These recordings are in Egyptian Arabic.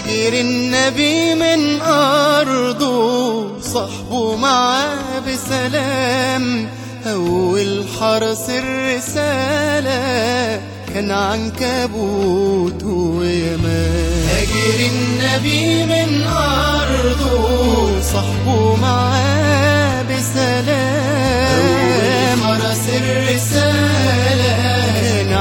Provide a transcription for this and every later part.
هاجر النبي من أرضه صحبه معاه بسلام أول حرس الرسالة كان عنكبوت ويمان هاجر النبي من أرضه صحبه معاه بسلام أول حرس الرسالة كان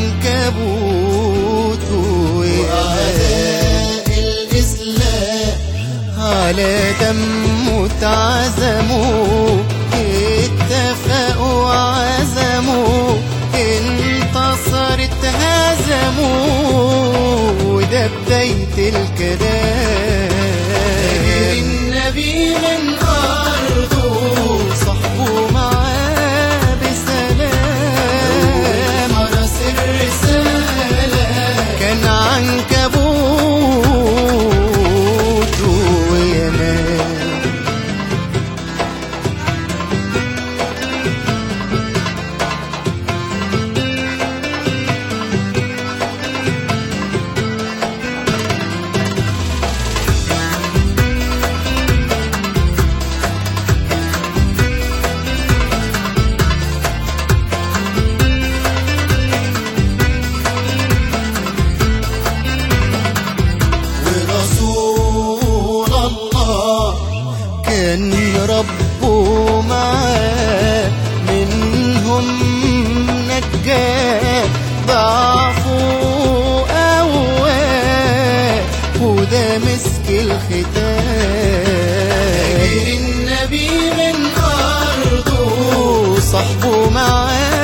عنكبوت وأعداء الإسلام على دمه اتعزموا اتفقوا وعزموا انتصرت هزموا وده بداية الكلام النبي من أرضه صحبه معاه بسلام فرس الرسالة كان عنكبوت وينام ورسول الله كان ربه معاه منهم نجاه ضعفه قواه وده مسك الختام النبي من أرضه صحبه معاه